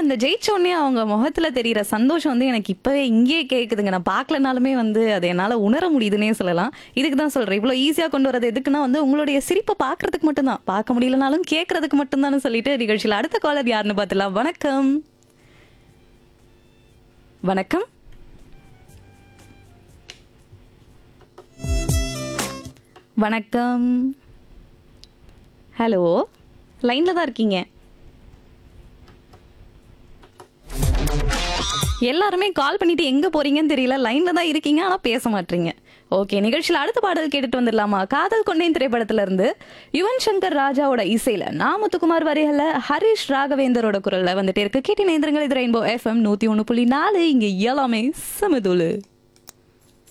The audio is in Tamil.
அந்த ஜெயிச்ச உடனே அவங்க முகத்துல தெரியிற சந்தோஷம் வந்து எனக்கு இப்பவே இங்கேயே கேக்குதுங்க நான் பார்க்கலனாலுமே வந்து அதை என்னால உணர முடியுதுன்னே சொல்லலாம் இதுக்கு தான் சொல்றேன் இவ்வளவு ஈஸியா கொண்டு வரது எதுக்குன்னா வந்து உங்களுடைய சிரிப்பை பார்க்கறதுக்கு மட்டும்தான் பார்க்க முடியலனாலும் கேட்கறதுக்கு மட்டும்தான் சொல்லிட்டு நிகழ்ச்சியில் அடுத்த காலர் யாருன்னு பார்த்துலாம் வணக்கம் வணக்கம் வணக்கம் ஹலோ லைன்ல தான் இருக்கீங்க எல்லாருமே கால் பண்ணிட்டு எங்க போறீங்கன்னு தெரியல லைன்ல தான் இருக்கீங்க ஆனா பேச மாட்டீங்க ஓகே நிகழ்ச்சியில் அடுத்த பாடல் கேட்டுட்டு வந்துடலாமா காதல் கொண்டேன் திரைப்படத்துல இருந்து யுவன் சங்கர் ராஜாவோட இசையில நாமுத்துக்குமார் வரிகள்ல ஹரிஷ் ராகவேந்தரோட குரல்ல வந்துட்டு இருக்கு கேட்டி நேந்திரங்கள் இது ரெயின்போ எஃப்எம் நூத்தி ஒண்ணு புள்ளி நாலு இங்க எல்லாமே சமதுளு